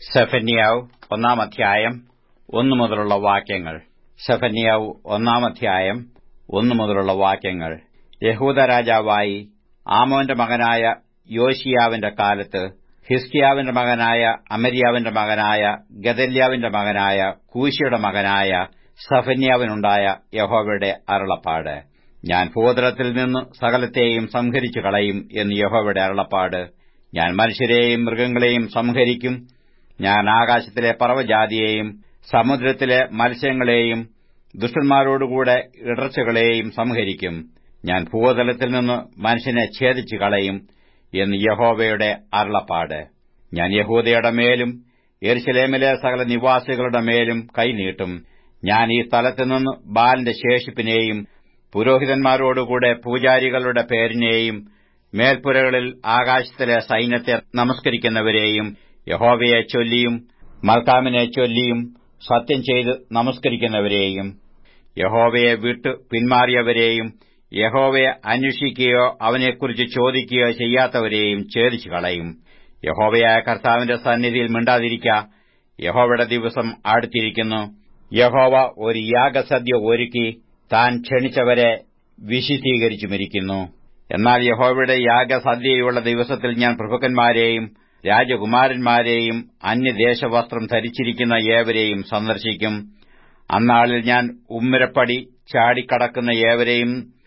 സെഫന്യാവ് ഒന്നാം അധ്യായം ഒന്നു മുതലുള്ള വാക്യങ്ങൾ സെഫന്യാവ് ഒന്നാം അധ്യായം ഒന്നു മുതലുള്ള വാക്യങ്ങൾ യഹൂദ രാജാവായി ആമോന്റെ മകനായ യോശിയാവിന്റെ കാലത്ത് ഹിസ്കിയാവിന്റെ മകനായ അമര്യാവിന്റെ മകനായ ഗദല്യാവിന്റെ മകനായ കൂശിയുടെ മകനായ സഫന്യാവിനുണ്ടായ യഹോവയുടെ അരുളപ്പാട് ഞാൻ ഭൂതലത്തിൽ നിന്ന് സകലത്തെയും സംഹരിച്ചു കളയും എന്ന് യഹോവയുടെ അരുളപ്പാട് ഞാൻ മനുഷ്യരെയും മൃഗങ്ങളെയും സംഹരിക്കും ഞാൻ ആകാശത്തിലെ പറവജാതിയെയും സമുദ്രത്തിലെ മത്സ്യങ്ങളെയും ദുഷ്ടന്മാരോടുകൂടെ ഇടർച്ചകളെയും സംഹരിക്കും ഞാൻ ഭൂതലത്തിൽ നിന്ന് മനുഷ്യനെ ഛേദിച്ചു കളയും എന്ന് യഹോവയുടെ അരുളപ്പാട് ഞാൻ യഹൂദയുടെ മേലും എരുശലേമിലെ സകല നിവാസികളുടെ മേലും കൈനീട്ടും ഞാൻ ഈ സ്ഥലത്തുനിന്ന് ബാലിന്റെ ശേഷിപ്പിനെയും പുരോഹിതന്മാരോടുകൂടെ പൂജാരികളുടെ പേരിനെയും മേൽപ്പുരകളിൽ ആകാശത്തിലെ സൈന്യത്തെ നമസ്കരിക്കുന്നവരെയും യഹോവയെ ചൊല്ലിയും മൽക്കാമിനെ ചൊല്ലിയും സത്യം ചെയ്ത് നമസ്കരിക്കുന്നവരെയും യഹോവയെ വിട്ടു പിന്മാറിയവരെയും യഹോവയെ അന്വേഷിക്കുകയോ അവനെക്കുറിച്ച് ചോദിക്കുകയോ ചെയ്യാത്തവരെയും ഛേദിച്ചു കളയും യഹോവയായ കർത്താവിന്റെ സന്നിധിയിൽ മിണ്ടാതിരിക്ക യഹോവയുടെ ദിവസം അടുത്തിരിക്കുന്നു യഹോവ ഒരു യാഗസദ്യ ഒരുക്കി താൻ ക്ഷണിച്ചവരെ വിശുദ്ധീകരിച്ചുമിരിക്കുന്നു എന്നാൽ യഹോവയുടെ യാഗസദ്യയുള്ള ദിവസത്തിൽ ഞാൻ പ്രഭുക്കന്മാരെയും രാജകുമാരന്മാരെയും അന്യദേശവസ്ത്രം ധരിച്ചിരിക്കുന്ന ഏവരെയും സന്ദർശിക്കും അന്നാളിൽ ഞാൻ ഉമ്മരപ്പടി ചാടിക്കടക്കുന്ന ഏവരെയും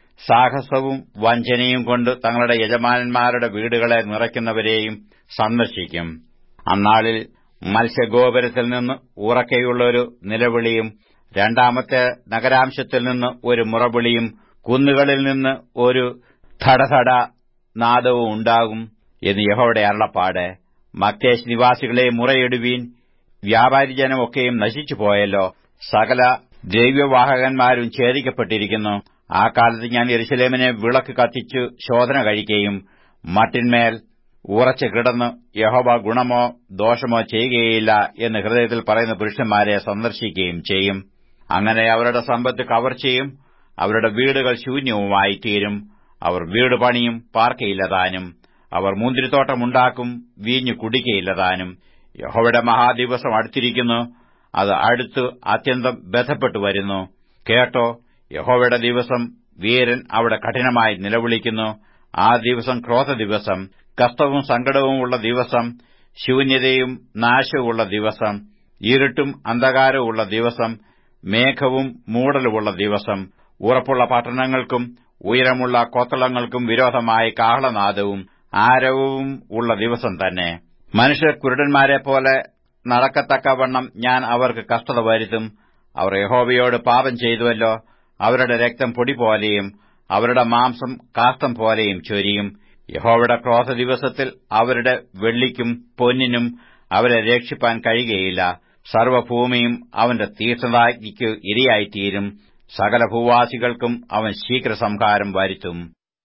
സാഹസവും വഞ്ചനയും കൊണ്ട് തങ്ങളുടെ യജമാനന്മാരുടെ വീടുകളെ നിറയ്ക്കുന്നവരെയും സന്ദർശിക്കും അന്നാളിൽ മത്സ്യഗോപുരത്തിൽ നിന്ന് ഉറക്കെയുള്ളൊരു നിലവിളിയും രണ്ടാമത്തെ നഗരാംശത്തിൽ നിന്ന് ഒരു മുറവിളിയും കുന്നുകളിൽ നിന്ന് ഒരു ധടധട നാദവും ഉണ്ടാകും എന്ന് യഹോയുടെ അരുളപ്പാട് മക്കേശ് നിവാസികളെ മുറയിടുവീൻ വ്യാപാരിജനമൊക്കെയും നശിച്ചുപോയല്ലോ സകല ദ്രവ്യവാഹകന്മാരും ഛേദിക്കപ്പെട്ടിരിക്കുന്നു ആ കാലത്ത് ഞാൻ യെരുശലേമിനെ വിളക്ക് കത്തിച്ചു ശോധന കഴിക്കുകയും മട്ടിന്മേൽ ഉറച്ചു കിടന്ന് യഹോവ ഗുണമോ ദോഷമോ ചെയ്യുകയില്ല എന്ന് ഹൃദയത്തിൽ പറയുന്ന പുരുഷന്മാരെ സന്ദർശിക്കുകയും ചെയ്യും അങ്ങനെ അവരുടെ സമ്പത്ത് കവർച്ചയും അവരുടെ വീടുകൾ ശൂന്യവുമായിത്തീരും അവർ വീട് പണിയും പാർക്കയില്ലതാനും അവർ മുന്തിരിത്തോട്ടമുണ്ടാക്കും വീഞ്ഞു കുടിക്കയില്ലതാനും യഹോവയുടെ മഹാദിവസം അടുത്തിരിക്കുന്നു അത് അടുത്ത് അത്യന്തം ബന്ധപ്പെട്ടു വരുന്നു കേട്ടോ യഹോവയുടെ ദിവസം വീരൻ അവിടെ കഠിനമായി നിലവിളിക്കുന്നു ആ ദിവസം ക്രോധ ദിവസം കഷ്ടവും സങ്കടവും ഉള്ള ദിവസം ശൂന്യതയും നാശവുമുള്ള ദിവസം ഇരുട്ടും അന്ധകാരവുമുള്ള ദിവസം മേഘവും മൂടലുമുള്ള ദിവസം ഉറപ്പുള്ള പട്ടണങ്ങൾക്കും ഉയരമുള്ള കൊത്തളങ്ങൾക്കും വിരോധമായി കാഹളനാദവും ആരവവും ഉള്ള ദിവസം തന്നെ മനുഷ്യർ കുരുടന്മാരെ പോലെ നടക്കത്തക്കവണ്ണം ഞാൻ അവർക്ക് കഷ്ടത വരുത്തും അവർ യഹോവയോട് പാപം ചെയ്തുവല്ലോ അവരുടെ രക്തം പൊടി പോലെയും അവരുടെ മാംസം കാഷ്ടം പോലെയും ചൊരിയും യഹോവയുടെ ക്രോധ ദിവസത്തിൽ അവരുടെ വെള്ളിക്കും പൊന്നിനും അവരെ രക്ഷിപ്പാൻ കഴിയുകയില്ല സർവഭൂമിയും അവന്റെ തീർത്ഥനാജ്ഞയ്ക്ക് ഇരയായിത്തീരും സകല ഭൂവാസികൾക്കും അവൻ ശീഘ്രസംഹാരം വരുത്തും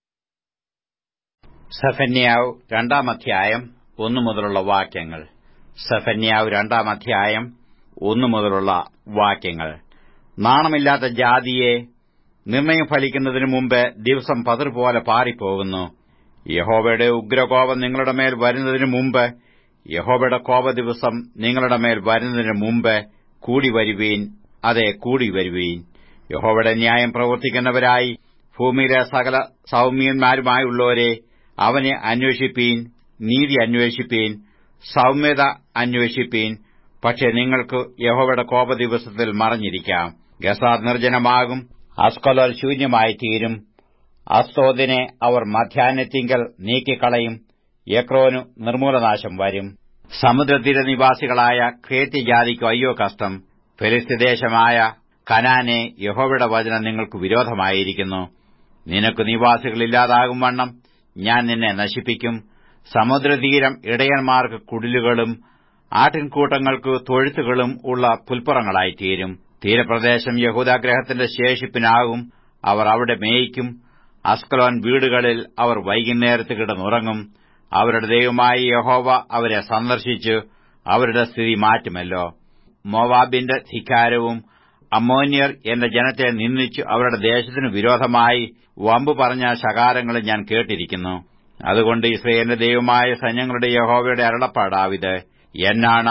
സഫന്യാവ് രണ്ടാം അധ്യായം ഒന്നു മുതലുള്ള വാക്യങ്ങൾ സഫന്യാവ് രണ്ടാം അധ്യായം ഒന്നു മുതലുള്ള വാക്യങ്ങൾ നാണമില്ലാത്ത ജാതിയെ നിർണയം ഫലിക്കുന്നതിനു മുമ്പ് ദിവസം പതിർപോലെ പാറിപ്പോകുന്നു യഹോവയുടെ ഉഗ്രകോപം നിങ്ങളുടെ മേൽ വരുന്നതിനു മുമ്പ് യഹോവയുടെ കോപ ദിവസം നിങ്ങളുടെ മേൽ വരുന്നതിനു മുമ്പ് കൂടി വരുവീൻ അതെ കൂടി വരുവീൻ യഹോവയുടെ ന്യായം പ്രവർത്തിക്കുന്നവരായി ഭൂമിയിലെ സകല സൌമ്യന്മാരുമായുള്ളവരെ അവനെ അന്വേഷിപ്പീൻ നീതി അന്വേഷിപ്പീൻ സൌമ്യത അന്വേഷിപ്പീൻ പക്ഷെ നിങ്ങൾക്ക് യഹോവയുടെ കോപദിവസത്തിൽ മറഞ്ഞിരിക്കാം ഗസാദ് നിർജ്ജനമാകും അസ്കലോൽ ശൂന്യമായിത്തീരും അസ്തോദിനെ അവർ മധ്യാഹ്നത്തിങ്കൽ നീക്കിക്കളയും യക്രോനു നിർമൂലനാശം വരും സമുദ്രതീര നിവാസികളായ ക്രേത്യജാതിക്കു അയ്യോ കഷ്ടം ഫെലിസ്തദേശമായ കനാനെ യഹോവയുടെ വചനം നിങ്ങൾക്ക് വിരോധമായിരിക്കുന്നു നിനക്ക് നിവാസികളില്ലാതാകും വണ്ണം ഞാൻ നിന്നെ നശിപ്പിക്കും സമുദ്രതീരം ഇടയന്മാർക്ക് കുടിലുകളും ആട്ടിൻകൂട്ടങ്ങൾക്ക് തൊഴുത്തുകളും ഉള്ള പുൽപ്പുറങ്ങളായിത്തീരും തീരപ്രദേശം യഹൂദാഗ്രഹത്തിന്റെ ശേഷിപ്പിനാകും അവർ അവിടെ മേയിക്കും അസ്കലോൻ വീടുകളിൽ അവർ വൈകുന്നേരത്ത് കിടന്നുറങ്ങും അവരുടെ ദൈവമായ യഹോവ അവരെ സന്ദർശിച്ച് അവരുടെ സ്ഥിതി മാറ്റുമല്ലോ മോവാബിന്റെ ധിക്കാരവും അമ്മോന്യർ എന്റെ ജനത്തെ നിന്ദിച്ച് അവരുടെ ദേശത്തിനു വിരോധമായി വമ്പു പറഞ്ഞ ശകാരങ്ങളും ഞാൻ കേട്ടിരിക്കുന്നു അതുകൊണ്ട് ഇസ്രയേലിന്റെ ദൈവമായ സൈന്യങ്ങളുടെ യഹോവയുടെ അരുളപ്പാടാവിത് എന്നാണ്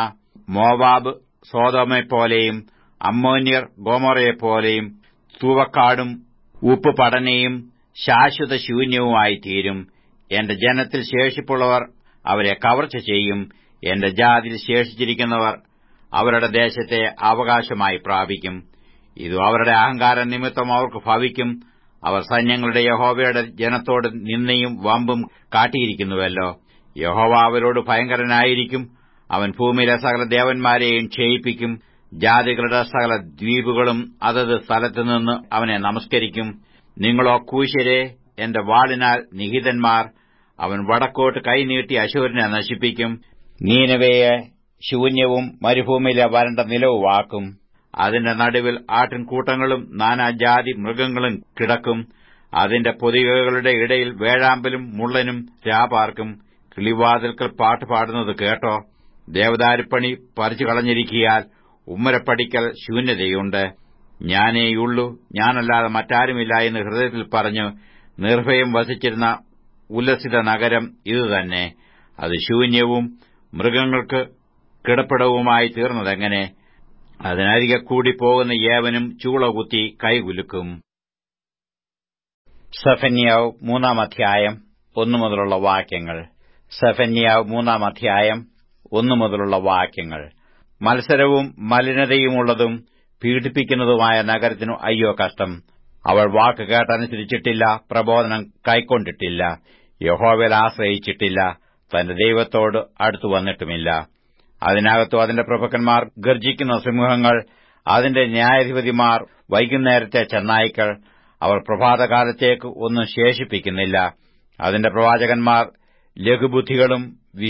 മോവാബ് സോതോമെപ്പോലെയും അമ്മോന്യർ ഗോമോറയെപ്പോലെയും തൂവക്കാടും ഉപ്പ് പടനയും ശാശ്വത ശൂന്യവുമായി തീരും എന്റെ ജനത്തിൽ ശേഷിപ്പുള്ളവർ അവരെ കവർച്ച ചെയ്യും എന്റെ ജാതിയിൽ ശേഷിച്ചിരിക്കുന്നവർ അവരുടെ ദേശത്തെ അവകാശമായി പ്രാപിക്കും ഇതു അവരുടെ അഹങ്കാര നിമിത്തം അവർക്ക് ഭവിക്കും അവർ സൈന്യങ്ങളുടെ യഹോവയുടെ ജനത്തോട് നിന്നയും വമ്പും കാട്ടിയിരിക്കുന്നുവല്ലോ യഹോവ അവരോട് ഭയങ്കരനായിരിക്കും അവൻ ഭൂമിയിലെ സകല ദേവന്മാരെയും ക്ഷയിപ്പിക്കും ജാതികളുടെ സകല ദ്വീപുകളും അതത് സ്ഥലത്തുനിന്ന് അവനെ നമസ്കരിക്കും നിങ്ങളോ കൂശരെ എന്റെ വാളിനാൽ നിഹിതന്മാർ അവൻ വടക്കോട്ട് കൈനീട്ടി അശൂരിനെ നശിപ്പിക്കും നീനവയെ ശൂന്യവും മരുഭൂമിയിലെ വരണ്ട നിലവുമാക്കും അതിന്റെ നടുവിൽ ആട്ടിൻകൂട്ടങ്ങളും നാനാജാതി മൃഗങ്ങളും കിടക്കും അതിന്റെ പൊതികകളുടെ ഇടയിൽ വേഴാമ്പലും മുള്ളനും രാപാർക്കും കിളിവാതിൽക്കൽ പാട്ട് പാടുന്നത് കേട്ടോ ദേവദാരുപ്പണി പറിച്ചു കളഞ്ഞിരിക്കിയാൽ ഉമ്മരപ്പടിക്കൽ ശൂന്യതയുണ്ട് ഞാനേയുള്ളൂ ഞാനല്ലാതെ മറ്റാരുമില്ല എന്ന് ഹൃദയത്തിൽ പറഞ്ഞു നിർഭയം വസിച്ചിരുന്ന ഉല്ലസിത നഗരം ഇതുതന്നെ അത് ശൂന്യവും മൃഗങ്ങൾക്ക് കിടപ്പിടവുമായി തീർന്നതെങ്ങനെ അതിനരികെ കൂടി പോകുന്ന ഏവനും ചൂളകുത്തി കൈകുലുക്കും സഫന്യാവ് മൂന്നാം അധ്യായം ഒന്നു മുതലുള്ള വാക്യങ്ങൾ സഫന്യാവ് മൂന്നാം അധ്യായം ഒന്നു മുതലുള്ള വാക്യങ്ങൾ മത്സരവും മലിനതയുമുള്ളതും പീഡിപ്പിക്കുന്നതുമായ നഗരത്തിനു അയ്യോ കഷ്ടം അവൾ വാക്ക് കേട്ടനുസരിച്ചിട്ടില്ല പ്രബോധനം കൈക്കൊണ്ടിട്ടില്ല യഹോവയിൽ ആശ്രയിച്ചിട്ടില്ല തന്റെ ദൈവത്തോട് അടുത്തു വന്നിട്ടുമില്ല അതിനകത്തു അതിന്റെ പ്രഭുക്കന്മാർ ഗർജിക്കുന്ന സിംഹങ്ങൾ അതിന്റെ ന്യായാധിപതിമാർ വൈകുന്നേരത്തെ ചെന്നായ്ക്കൾ അവർ പ്രഭാതകാലത്തേക്ക് ഒന്നും ശേഷിപ്പിക്കുന്നില്ല അതിന്റെ പ്രവാചകന്മാർ ലഘുബുദ്ധികളും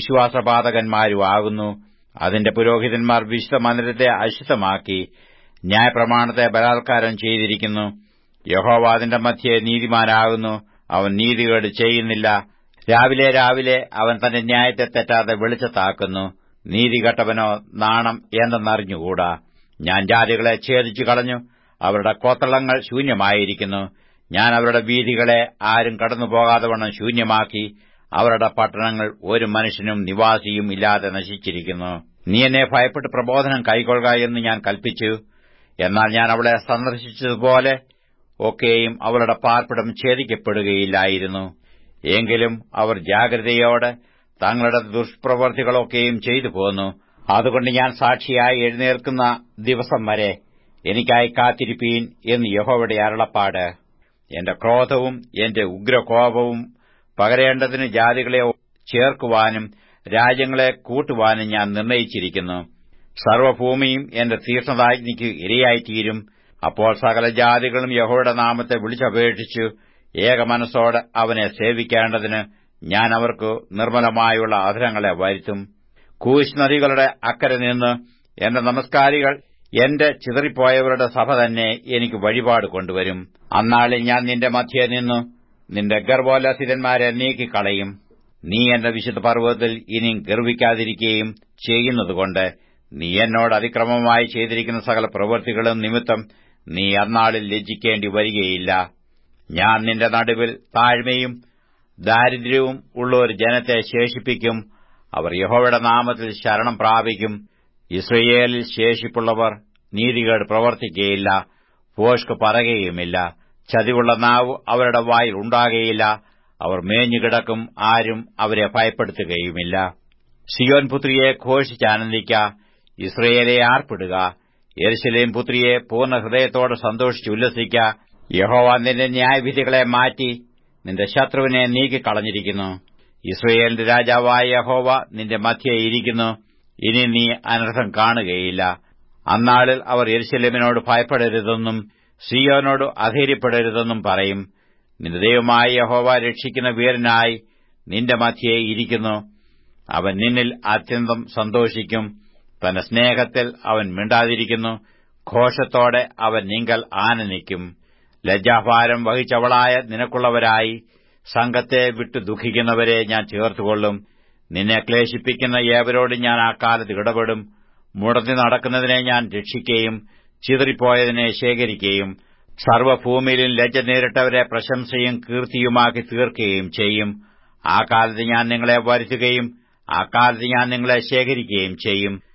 വിശ്വാസപാതകന്മാരുമാകുന്നു അതിന്റെ പുരോഹിതന്മാർ വിശുദ്ധ മന്ദിരത്തെ അശുദ്ധമാക്കി ന്യായപ്രമാണത്തെ ബലാത്കാരം ചെയ്തിരിക്കുന്നു യഹോവ അതിന്റെ മധ്യേ നീതിമാനാകുന്നു അവൻ നീതികേട് ചെയ്യുന്നില്ല രാവിലെ രാവിലെ അവൻ തന്റെ ന്യായത്തെ തെറ്റാതെ വെളിച്ചത്താക്കുന്നു നീതികെട്ടവനോ നാണം എന്തെന്നറിഞ്ഞുകൂടാ ഞാൻ ജാതികളെ ഛേദിച്ചു കളഞ്ഞു അവരുടെ കോത്തളങ്ങൾ ശൂന്യമായിരിക്കുന്നു ഞാൻ അവരുടെ വീതികളെ ആരും കടന്നുപോകാതെ വണ്ണം ശൂന്യമാക്കി അവരുടെ പട്ടണങ്ങൾ ഒരു മനുഷ്യനും നിവാസിയും ഇല്ലാതെ നശിച്ചിരിക്കുന്നു നീ എന്നെ ഭയപ്പെട്ട് പ്രബോധനം കൈക്കൊള്ളുക എന്ന് ഞാൻ കൽപ്പിച്ചു എന്നാൽ ഞാൻ അവളെ സന്ദർശിച്ചതുപോലെ ഒക്കെയും അവളുടെ പാർപ്പിടം ഛേദിക്കപ്പെടുകയില്ലായിരുന്നു എങ്കിലും അവർ ജാഗ്രതയോടെ തങ്ങളുടെ ദുഷ്പ്രവർത്തികളൊക്കെയും ചെയ്തു പോന്നു അതുകൊണ്ട് ഞാൻ സാക്ഷിയായി എഴുന്നേൽക്കുന്ന ദിവസം വരെ എനിക്കായി കാത്തിരിപ്പീൻ എന്ന് യഹോവയുടെ അരുളപ്പാട് എന്റെ ക്രോധവും എന്റെ ഉഗ്രകോപവും പകരേണ്ടതിന് ജാതികളെ ചേർക്കുവാനും രാജ്യങ്ങളെ കൂട്ടുവാനും ഞാൻ നിർണയിച്ചിരിക്കുന്നു സർവ്വഭൂമിയും എന്റെ തീർഷ്ണതാജ്ഞയ്ക്ക് ഇരയായിത്തീരും അപ്പോൾ സകല ജാതികളും യഹോയുടെ നാമത്തെ വിളിച്ചപേക്ഷിച്ചു ഏകമനസ്സോടെ അവനെ സേവിക്കേണ്ടതിന് ഞാൻ അവർക്ക് നിർമ്മലമായുള്ള അധരങ്ങളെ വരുത്തും കൂശ് നദികളുടെ അക്കരെ നിന്ന് എന്റെ നമസ്കാരികൾ എന്റെ ചിതറിപ്പോയവരുടെ സഭ തന്നെ എനിക്ക് വഴിപാട് കൊണ്ടുവരും അന്നാളിൽ ഞാൻ നിന്റെ മധ്യേ നിന്നു നിന്റെ ഗർഭോല്ലസിതന്മാരെ നീക്കിക്കളയും നീ എന്റെ വിശുദ്ധ പർവ്വതത്തിൽ ഇനി ഗർവിക്കാതിരിക്കുകയും ചെയ്യുന്നതുകൊണ്ട് നീ എന്നോട് അതിക്രമമായി ചെയ്തിരിക്കുന്ന സകല പ്രവൃത്തികളും നിമിത്തം നീ അന്നാളിൽ ലജ്ജിക്കേണ്ടി വരികയില്ല ഞാൻ നിന്റെ നടുവിൽ താഴ്മയും ദാരിദ്ര്യവും ഉള്ള ഒരു ജനത്തെ ശേഷിപ്പിക്കും അവർ യഹോവയുടെ നാമത്തിൽ ശരണം പ്രാപിക്കും ഇസ്രയേലിൽ ശേഷിപ്പുള്ളവർ നീതികേട് പ്രവർത്തിക്കുകയില്ല പോഷ്ക് പറയുകയുമില്ല ചതിവുള്ള നാവ് അവരുടെ വായിൽ ഉണ്ടാകുകയില്ല അവർ മേഞ്ഞുകിടക്കും ആരും അവരെ ഭയപ്പെടുത്തുകയുമില്ല സിയോൻ പുത്രിയെ ഘോഷിച്ചാനന്ദിക്ക ഇസ്രയേലെ ആർപ്പിടുക യെരുശലേം പുത്രിയെ പൂർണ്ണ ഹൃദയത്തോടെ സന്തോഷിച്ചുല്ലസിക്ക യഹോവ നിന്റെ ന്യായവിധികളെ മാറ്റി നിന്റെ ശത്രുവിനെ നീക്കിക്കളഞ്ഞിരിക്കുന്നു ഇസ്രയേലിന്റെ രാജാവായ യഹോവ നിന്റെ മധ്യേ ഇരിക്കുന്നു ഇനി നീ അനർത്ഥം കാണുകയില്ല അന്നാളിൽ അവർ യെരുശലേമിനോട് ഭയപ്പെടരുതെന്നും സിയോനോട് അധൈര്യപ്പെടരുതെന്നും പറയും നിന്റെ ദൈവമായ യഹോവ രക്ഷിക്കുന്ന വീരനായി നിന്റെ മധ്യേ ഇരിക്കുന്നു അവൻ നിന്നിൽ അത്യന്തം സന്തോഷിക്കും തന്റെ സ്നേഹത്തിൽ അവൻ മിണ്ടാതിരിക്കുന്നു ഘോഷത്തോടെ അവൻ നിങ്കൽ ആനന്ദിക്കും ലജ്ജാഭാരം വഹിച്ചവളായ നിനക്കുള്ളവരായി സംഘത്തെ വിട്ടു ദുഃഖിക്കുന്നവരെ ഞാൻ ചേർത്തുകൊള്ളും നിന്നെ ക്ലേശിപ്പിക്കുന്ന ഏവരോട് ഞാൻ ആ കാലത്ത് ഇടപെടും മുടന്തി നടക്കുന്നതിനെ ഞാൻ രക്ഷിക്കുകയും ചിതറിപ്പോയതിനെ ശേഖരിക്കുകയും സർവ്വഭൂമിയിലും ലജ്ജ നേരിട്ടവരെ പ്രശംസയും കീർത്തിയുമാക്കി തീർക്കുകയും ചെയ്യും ആ കാലത്ത് ഞാൻ നിങ്ങളെ വരുത്തുകയും ആ കാലത്ത് ഞാൻ നിങ്ങളെ ശേഖരിക്കുകയും ചെയ്യും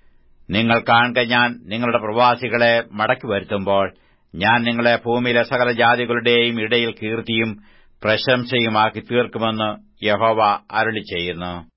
നിങ്ങൾ കാണുക ഞാൻ നിങ്ങളുടെ പ്രവാസികളെ മടക്കി വരുത്തുമ്പോൾ ഞാൻ നിങ്ങളെ ഭൂമിയിലെ സകല ജാതികളുടെയും ഇടയിൽ കീർത്തിയും പ്രശംസയുമാക്കി തീർക്കുമെന്ന് യഹോവ അരുളി ചെയ്യുന്നു